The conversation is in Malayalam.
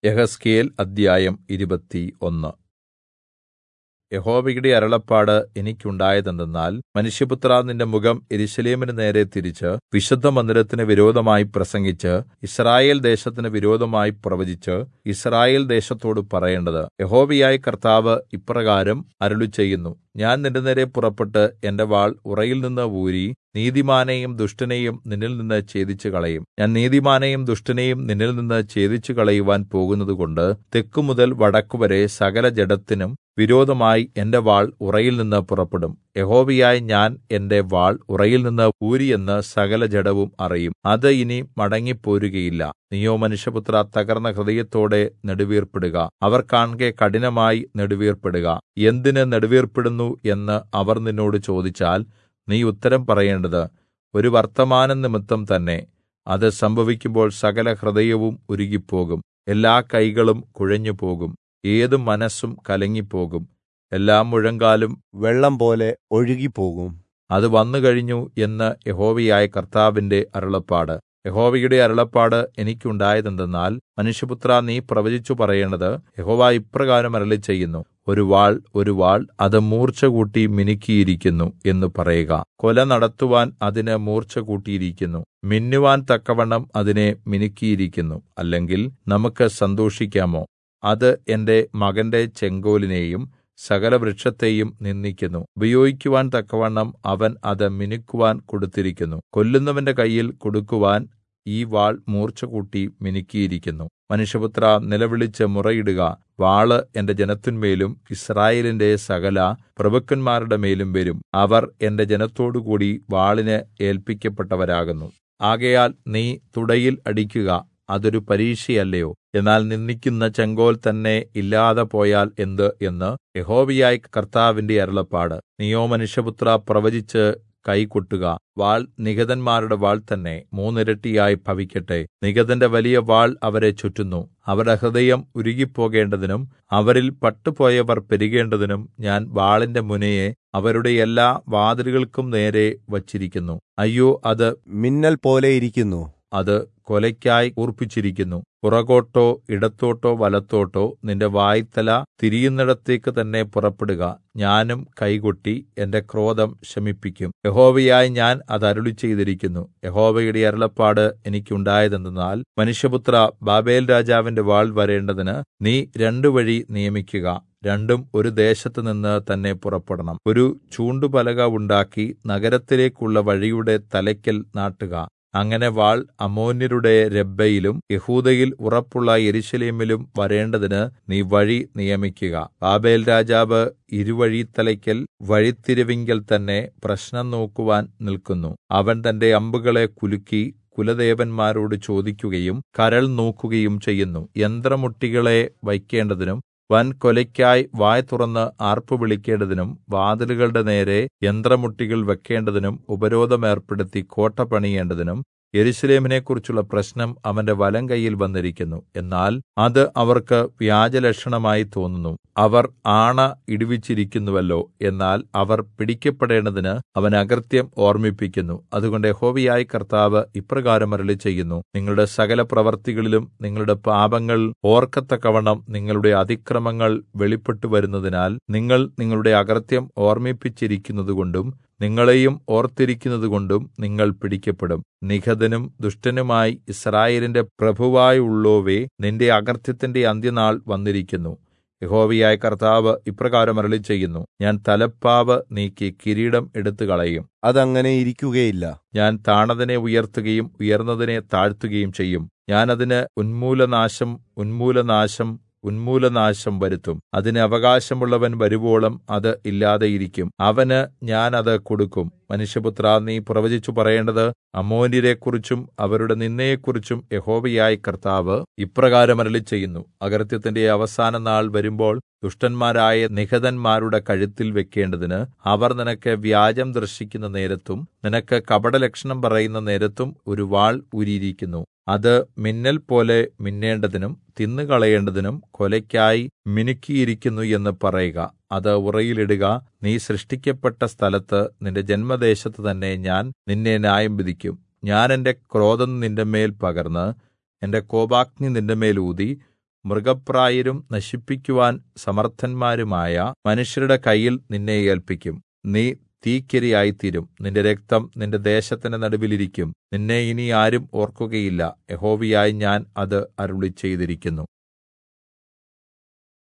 യെഹെസ്കേൽ അദ്ധ്യായം ഇരുപത്തി ഒന്ന് യഹോവയുടെ അരുളപ്പാട് എനിക്കുണ്ടായതെന്തെന്നാൽ മനുഷ്യപുത്രാ നിന്റെ മുഖം യെരൂശലേമിന് നേരെ തിരിച്ച് വിശുദ്ധമന്ദിരത്തിന് വിരോധമായി പ്രസംഗിച്ച് യിസ്രായേൽ ദേശത്തിന് വിരോധമായി പ്രവചിച്ച് യിസ്രായേൽ ദേശത്തോട് പറയേണ്ടത് യഹോവയായ കർത്താവ് ഇപ്രകാരം അരുളിച്ചെയ്യുന്നു ഞാൻ നിന്റെനേരെ പുറപ്പെട്ട് എന്റെ വാൾ ഉറയിൽനിന്ന് ഊരി നീതിമാനെയും ദുഷ്ടനെയും നിന്നിൽനിന്ന് ഛേദിച്ചുകളയും ഞാൻ നീതിമാനെയും ദുഷ്ടനെയും നിന്നിൽനിന്ന് ഛേദിച്ചുകളയുവാൻ പോകുന്നതുകൊണ്ട് തെക്കുമുതൽ വടക്കുവരെ സകല ജഡത്തിനും വിരോധമായി എന്റെ വാൾ ഉറയിൽനിന്ന് പുറപ്പെടും യഹോവയായ ഞാൻ എന്റെ വാൾ ഉറയിൽനിന്ന് ഊരിയെന്ന് സകല ജഡവും അറിയും അത് ഇനി മടങ്ങിപ്പോരുകയില്ല നീയോ മനുഷ്യപുത്രാ തകർന്ന ഹൃദയത്തോടെ നെടുവീർപ്പിടുക അവർ കാൺകെ കഠിനമായി നെടുവീർപ്പിടുക എന്തിന് നെടുവീർപ്പിടുന്നു എന്ന് അവർ നിന്നോട് ചോദിച്ചാൽ നീ ഉത്തരം പറയേണ്ടത് ഒരു വർത്തമാനം നിമിത്തം തന്നെ അത് സംഭവിക്കുമ്പോൾ സകല ഹൃദയവും ഉരുകിപ്പോകും എല്ലാ കൈകളും കുഴഞ്ഞുപോകും ഏതു മനസ്സും കലങ്ങിപ്പോകും എല്ലാ മുഴങ്കാലും വെള്ളം പോലെ ഒഴുകിപ്പോകും അത് വന്നുകഴിഞ്ഞു എന്ന് യഹോവയായ കർത്താവിന്റെ അരുളപ്പാട് യഹോവയുടെ അരുളപ്പാട് എനിക്കുണ്ടായതെന്തെന്നാൽ മനുഷ്യപുത്രാ നീ പ്രവചിച്ചു പറയേണ്ടത് യഹോവ ഇപ്രകാരം അരുളിച്ചെയ്യുന്നു ഒരു വാൾ ഒരു വാൾ അത് മൂർച്ച കൂട്ടി മിനുക്കിയിരിക്കുന്നു എന്ന് പറയുക കൊല നടത്തുവാൻ അതിന് മൂർച്ച കൂട്ടിയിരിക്കുന്നു മിന്നുവാൻ തക്കവണ്ണം അതിനെ മിനുക്കിയിരിക്കുന്നു അല്ലെങ്കിൽ നമുക്ക് സന്തോഷിക്കാമോ അത് എന്റെ മകന്റെ ചെങ്കോലിനെയും സകല വൃക്ഷത്തെയും നിന്ദിക്കുന്നു ഉപയോഗിക്കുവാൻ തക്കവണ്ണം അവൻ അത് മിനുക്കുവാൻ കൊടുത്തിരിക്കുന്നു കൊല്ലുന്നവന്റെ കയ്യിൽ കൊടുക്കുവാൻ ഈ വാൾ മൂർച്ച കൂട്ടി മിനുക്കിയിരിക്കുന്നു മനുഷ്യപുത്ര നിലവിളിച്ച് മുറയിടുക വാള് എന്റെ ജനത്തിന്മേലും ഇസ്രായേലിന്റെ സകല പ്രഭുക്കന്മാരുടെ മേലും വരും അവർ എന്റെ ജനത്തോടുകൂടി വാളിന് ഏൽപ്പിക്കപ്പെട്ടവരാകുന്നു ആകയാൽ നീ തുടയിൽ അടിക്കുക അതൊരു പരീക്ഷയല്ലയോ എന്നാൽ നിന്ദിക്കുന്ന ചെങ്കോൽ തന്നെ ഇല്ലാതെ പോയാൽ എന്ത് എന്ന് യഹോവയായ കർത്താവിന്റെ അരുളപ്പാട് നീയോ മനുഷ്യപുത്ര പ്രവചിച്ച് കൈകൊട്ടുക വാൾ നിഹതന്മാരുടെ വാൾ തന്നെ മൂന്നിരട്ടിയായി ഭവിക്കട്ടെ നിഹതന്റെ വലിയ വാൾ അവരെ ചുറ്റുന്നു അവരുടെ ഹൃദയം ഉരുകിപ്പോകേണ്ടതിനും അവരിൽ പട്ടുപോയവർ പെരുകേണ്ടതിനും ഞാൻ വാളിന്റെ മുനയെ അവരുടെ എല്ലാ വാതിലുകൾക്കും നേരെ വച്ചിരിക്കുന്നു അയ്യോ അത് മിന്നൽ പോലെ ഇരിക്കുന്നു അത് കൊലയ്ക്കായി കൂർപ്പിച്ചിരിക്കുന്നു പുറകോട്ടോ ഇടത്തോട്ടോ വലത്തോട്ടോ നിന്റെ വായ്ത്തല തിരിയുന്നിടത്തേക്ക് തന്നെ പുറപ്പെടുക ഞാനും കൈകൊട്ടി എന്റെ ക്രോധം ശമിപ്പിക്കും യഹോവയായി ഞാൻ അത് അരുളി ചെയ്തിരിക്കുന്നു യഹോവയുടെ അരുളപ്പാട് എനിക്കുണ്ടായതെന്നാൽ മനുഷ്യപുത്ര ബാബേൽ രാജാവിന്റെ വാൾ വരേണ്ടതിന് നീ രണ്ടു വഴി നിയമിക്കുക രണ്ടും ഒരു ദേശത്ത് നിന്ന് തന്നെ പുറപ്പെടണം ഒരു ചൂണ്ടുപലക ഉണ്ടാക്കി നഗരത്തിലേക്കുള്ള വഴിയുടെ തലയ്ക്കൽ നാട്ടുക അങ്ങനെ വാൾ അമ്മോന്യരുടെ രബ്ബയിലും യഹൂദയിൽ ഉറപ്പുള്ള യെരൂശലേമിലും വരേണ്ടതിന് നീ വഴി നിയമിക്കുക ബാബേൽ രാജാവ് ഇരുവഴിത്തലയ്ക്കൽ വഴിത്തിരിവിങ്കൽ തന്നെ പ്രശ്നം നോക്കുവാൻ നിൽക്കുന്നു അവൻ തന്റെ അമ്പുകളെ കുലുക്കി കുലദേവന്മാരോട് ചോദിക്കുകയും കരൾ നോക്കുകയും ചെയ്യുന്നു യന്ത്രമുട്ടികളെ വയ്ക്കേണ്ടതിനും വൻ കൊലയ്ക്കായി വായ് തുറന്ന് ആർപ്പ് വിളിക്കേണ്ടതിനും വാതിലുകളുടെ നേരെ യന്ത്രമുട്ടികൾ വെക്കേണ്ടതിനും ഉപരോധമേർപ്പെടുത്തി കോട്ട പണിയേണ്ടതിനും യെരൂശലേമിനെക്കുറിച്ചുള്ള പ്രശ്നം അവന്റെ വലം കൈയിൽ വന്നിരിക്കുന്നു എന്നാൽ അത് അവർക്ക് വ്യാജലക്ഷണമായി തോന്നുന്നു അവർ ആണ ഇടിവിച്ചിരിക്കുന്നുവല്ലോ എന്നാൽ അവർ പിടിക്കപ്പെടേണ്ടതിന് അവൻ അകൃത്യം ഓർമ്മിപ്പിക്കുന്നു അതുകൊണ്ട് യഹോവയായ കർത്താവ് ഇപ്രകാരം അരുളി ചെയ്യുന്നു നിങ്ങളുടെ സകല പ്രവർത്തികളിലും നിങ്ങളുടെ പാപങ്ങൾ ഓർക്കത്തക്കവണ്ണം നിങ്ങളുടെ അതിക്രമങ്ങൾ വെളിപ്പെട്ടു വരുന്നതിനാൽ നിങ്ങൾ നിങ്ങളുടെ അകൃത്യം ഓർമ്മിപ്പിച്ചിരിക്കുന്നതുകൊണ്ടും നിങ്ങളെയും ഓർത്തിരിക്കുന്നതുകൊണ്ടും നിങ്ങൾ പിടിക്കപ്പെടും നിഹതനും ദുഷ്ടനുമായി ഇസ്രായേലിന്റെ പ്രഭുവായുള്ളോവേ നിന്റെ അകൃത്യത്തിന്റെ അന്ത്യനാൾ വന്നിരിക്കുന്നു യഹോവയായ കർത്താവ് ഇപ്രകാരം അരളി ചെയ്യുന്നു ഞാൻ തലപ്പാവ് നീക്കി കിരീടം എടുത്തു കളയും അതങ്ങനെ ഇരിക്കുകയില്ല ഞാൻ താണതിനെ ഉയർത്തുകയും ഉയർന്നതിനെ താഴ്ത്തുകയും ചെയ്യും ഞാൻ അതിന് ഉന്മൂലനാശം ഉന്മൂലനാശം ഉന്മൂലനാശം വരുത്തും അതിന് അവകാശമുള്ളവൻ വരുവോളം അത് ഇല്ലാതെയിരിക്കും അവന് ഞാൻ അത് കൊടുക്കും മനുഷ്യപുത്ര നീ പ്രവചിച്ചു പറയേണ്ടത് അമ്മോന്യരെക്കുറിച്ചും അവരുടെ നിന്നയെക്കുറിച്ചും യഹോവയായ കർത്താവ് ഇപ്രകാരം അരളി ചെയ്യുന്നു അകൃത്യത്തിന്റെ അവസാന നാൾ വരുമ്പോൾ ദുഷ്ടന്മാരായ നിഹതന്മാരുടെ കഴുത്തിൽ വെക്കേണ്ടതിന് അവർ നിനക്ക് വ്യാജം ദർശിക്കുന്ന നേരത്തും നിനക്ക് കപടലക്ഷണം പറയുന്ന നേരത്തും ഒരു വാൾ ഊരിയിരിക്കുന്നു അത് മിന്നൽ പോലെ മിന്നേണ്ടതിനും തിന്നുകളയേണ്ടതിനും കൊലയ്ക്കായി മിനുക്കിയിരിക്കുന്നു എന്ന് പറയുക അത് ഉറയിലിടുക നീ സൃഷ്ടിക്കപ്പെട്ട സ്ഥലത്ത് നിന്റെ ജന്മദേശത്ത് തന്നെ ഞാൻ നിന്നെ ന്യായം വിധിക്കും ഞാൻ എന്റെ ക്രോധം നിന്റെ മേൽ പകർന്ന് എന്റെ കോപാഗ്നി നിന്റെ മേൽ ഊതി മൃഗപ്രായരും നശിപ്പിക്കുവാൻ സമർത്ഥന്മാരുമായ മനുഷ്യരുടെ കയ്യിൽ നിന്നെ ഏല്പിക്കും നീ തീക്കിരയായിത്തീരും നിന്റെ രക്തം നിന്റെ ദേശത്തിന്റെ നടുവിൽ ഇരിക്കും നിന്നെ ഇനി ആരും ഓർക്കുകയില്ല യഹോവയായ ഞാൻ അത് അരുളിച്ചെയ്തിരിക്കുന്നു